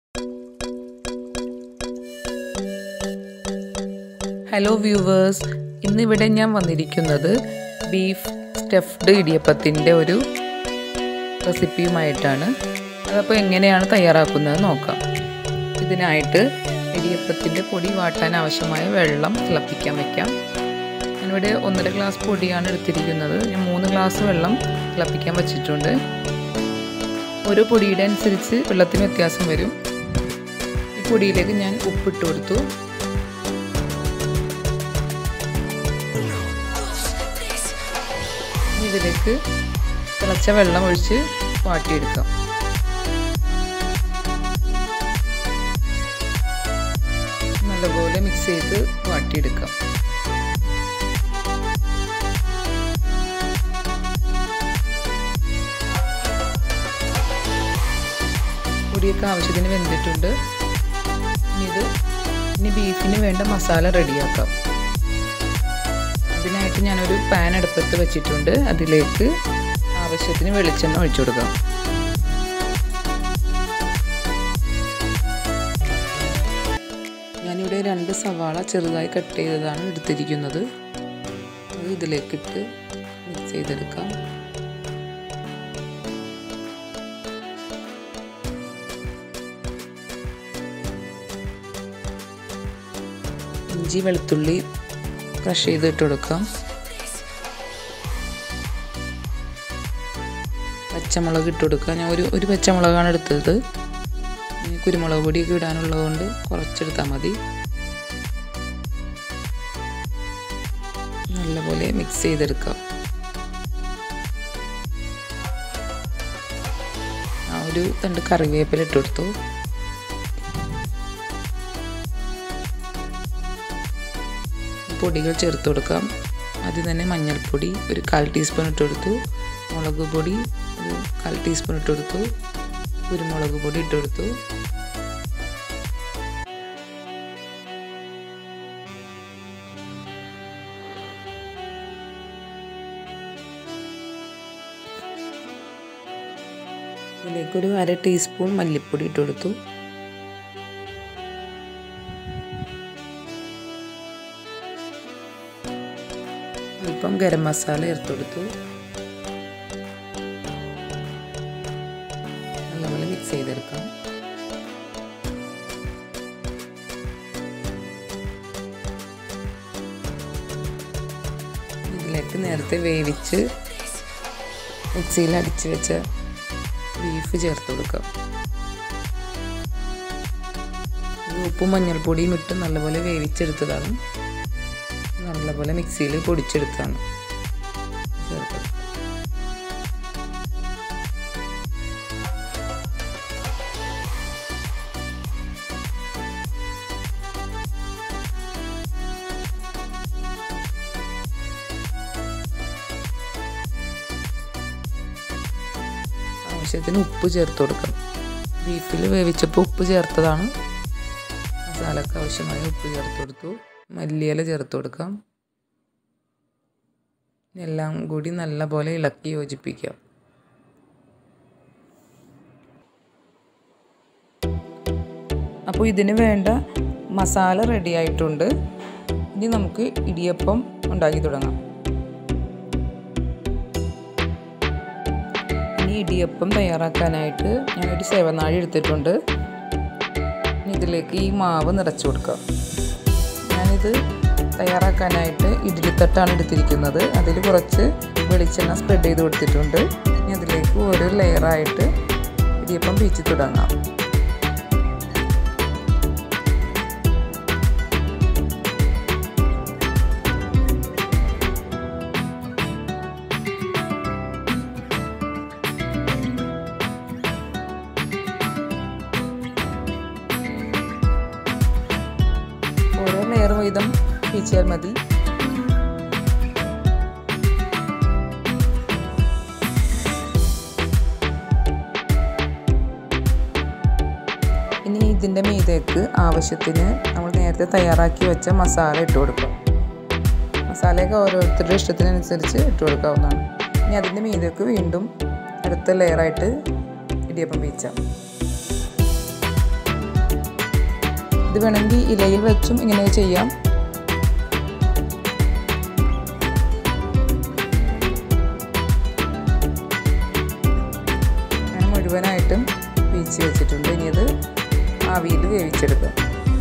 hello viewers ഇന്നിവിടെ ഞാൻ വന്നിരിക്കുന്നത് ബീഫ് സ്റ്റഫ്ഡ് ഇടിയപ്പത്തിൻ്റെ ഒരു റെസിപ്പിയുമായിട്ടാണ് അതപ്പോൾ എങ്ങനെയാണ് തയ്യാറാക്കുന്നത് നോക്കാം ഇതിനായിട്ട് ഇടിയപ്പത്തിൻ്റെ പൊടി വാട്ടാൻ ആവശ്യമായ വെള്ളം തിളപ്പിക്കാൻ വയ്ക്കാം ഞാനിവിടെ ഒന്നര ഗ്ലാസ് പൊടിയാണ് എടുത്തിരിക്കുന്നത് ഞാൻ മൂന്ന് ഗ്ലാസ് വെള്ളം തിളപ്പിക്കാൻ വച്ചിട്ടുണ്ട് ഓരോ പൊടിയുടെ അനുസരിച്ച് വെള്ളത്തിന് വ്യത്യാസം വരും ഈ പൊടിയിലേക്ക് ഞാൻ ഉപ്പിട്ട് കൊടുത്തു ഇതിലേക്ക് തിളച്ച വെള്ളം ഒഴിച്ച് വാട്ടിയെടുക്കാം നല്ലപോലെ മിക്സ് ചെയ്ത് വാട്ടിയെടുക്കാം പൊടിയൊക്കെ ആവശ്യത്തിന് വെന്തിട്ടുണ്ട് ഇനി ഇത് ഇനി ബീഫിന് വേണ്ട മസാല റെഡിയാക്കാം അതിനായിട്ട് ഞാനൊരു പാൻ അടുപ്പത്ത് വെച്ചിട്ടുണ്ട് അതിലേക്ക് ആവശ്യത്തിന് വെളിച്ചെണ്ണ ഒഴിച്ചു കൊടുക്കാം ഞാനിവിടെ രണ്ട് സവാള ചെറുതായി കട്ട് ചെയ്തതാണ് എടുത്തിരിക്കുന്നത് അത് ഇതിലേക്കിട്ട് മിക്സ് ചെയ്തെടുക്കാം ഇഞ്ചി വെളുത്തുള്ളി ക്രഷ് ചെയ്തിട്ട് കൊടുക്കാം പച്ചമുളക് ഇട്ട് കൊടുക്കുക ഞാൻ ഒരു ഒരു പച്ചമുളകാണ് എടുത്തത് കുരുമുളക് പൊടിയൊക്കെ ഇടാനുള്ളത് കൊണ്ട് കുറച്ചെടുത്താൽ മതി നല്ലപോലെ മിക്സ് ചെയ്തെടുക്കാം ആ ഒരു തണ്ട് കറിവേപ്പില ഇട്ട് കൊടുത്തു പൊടികൾ ചേർത്ത് കൊടുക്കാം ആദ്യം തന്നെ മഞ്ഞൾപ്പൊടി ഒരു കാൽ ടീസ്പൂൺ ഇട്ട് കൊടുത്തു മുളക് പൊടി ഒരു കാൽ ടീസ്പൂൺ ഇട്ട് കൊടുത്തു കുരുമുളക് പൊടി ഇട്ട് കൊടുത്തു ഇതിലേക്കൊരു അര ടീസ്പൂൺ മല്ലിപ്പൊടി ഇട്ട് കൊടുത്തു അല്പം ഗരം മസാല ചേർത്ത് കൊടുത്തു നല്ലപോലെ മിക്സ് ചെയ്തെടുക്കാം ഇതിലേക്ക് നേരത്തെ വേവിച്ച് മിക്സിയിൽ അടിച്ച് വെച്ച ബീഫ് ചേർത്ത് കൊടുക്കാം ഇത് ഉപ്പും മഞ്ഞൾപ്പൊടിയും ഇട്ട് നല്ലപോലെ വേവിച്ചെടുത്തതാണ് നല്ലപോലെ മിക്സിയിൽ പൊടിച്ചെടുത്താണ് ചേർത്തത് ആവശ്യത്തിന് ഉപ്പ് ചേർത്ത് കൊടുക്കണം ബീഫിൽ വേവിച്ചപ്പോൾ ഉപ്പ് ചേർത്തതാണ് മസാലക്ക് ആവശ്യമായ ഉപ്പ് ചേർത്ത് കൊടുത്തു മല്ലിയില ചേർത്ത് കൊടുക്കാം എല്ലാം കൂടി നല്ലപോലെ ഇളക്കി യോജിപ്പിക്കാം അപ്പോൾ ഇതിന് വേണ്ട മസാല റെഡി ആയിട്ടുണ്ട് ഇനി നമുക്ക് ഇടിയപ്പം ഉണ്ടാക്കി തുടങ്ങാം ഇനി ഇടിയപ്പം തയ്യാറാക്കാനായിട്ട് ഞാനൊരു സേവനാഴി എടുത്തിട്ടുണ്ട് ഇതിലേക്ക് ഈ മാവ് നിറച്ചു കൊടുക്കാം ഞാനിത് തയ്യാറാക്കാനായിട്ട് ഇഡ്ഡലിത്തട്ടാണ് എടുത്തിരിക്കുന്നത് അതിൽ കുറച്ച് വെളിച്ചെണ്ണ സ്പ്രെഡ് ചെയ്ത് കൊടുത്തിട്ടുണ്ട് ഇനി അതിലേക്ക് ഓരോ ലെയറായിട്ട് ഇടിയപ്പം പീച്ച് തുടങ്ങാം ഓരോ ലെയർ വീതം പീച്ചിയാൽ മതി ഇനി ഇതിൻ്റെ മീതേക്ക് ആവശ്യത്തിന് നമ്മൾ നേരത്തെ തയ്യാറാക്കി വെച്ച മസാല ഇട്ട് കൊടുക്കാം മസാലയൊക്കെ ഓരോരുത്തരുടെ ഇഷ്ടത്തിനനുസരിച്ച് ഇട്ട് കൊടുക്കാവുന്നതാണ് ഇനി അതിൻ്റെ മീതേക്ക് വീണ്ടും അടുത്ത ലെയറായിട്ട് ഇടിയപ്പം വീച്ചാം ഇത് വേണമെങ്കിൽ ഇലയിൽ വെച്ചും ഇങ്ങനെ ചെയ്യാം ഞാൻ മുഴുവനായിട്ടും പീച്ച് വെച്ചിട്ടുണ്ട് ഇനി അത് ആവിയിൽ വേവിച്ചെടുക്കാം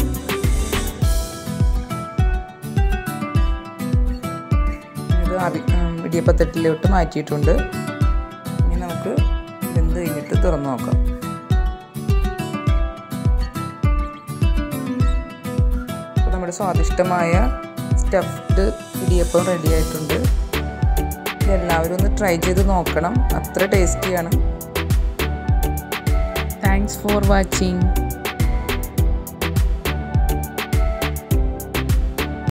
ഇത് ആവി ഇടിയപ്പത്തട്ടിലോട്ട് മാറ്റിയിട്ടുണ്ട് ഇനി നമുക്ക് വെന്ത് കഴിഞ്ഞിട്ട് തുറന്നു നോക്കാം അപ്പോൾ നമ്മുടെ സ്വാദിഷ്ടമായ സ്റ്റഫ്ഡ് ഇടിയപ്പം റെഡി ആയിട്ടുണ്ട് ഇതെല്ലാവരും ഒന്ന് ട്രൈ ചെയ്ത് നോക്കണം അത്ര ടേസ്റ്റിയാണ് താങ്ക്സ് ഫോർ വാച്ചിങ്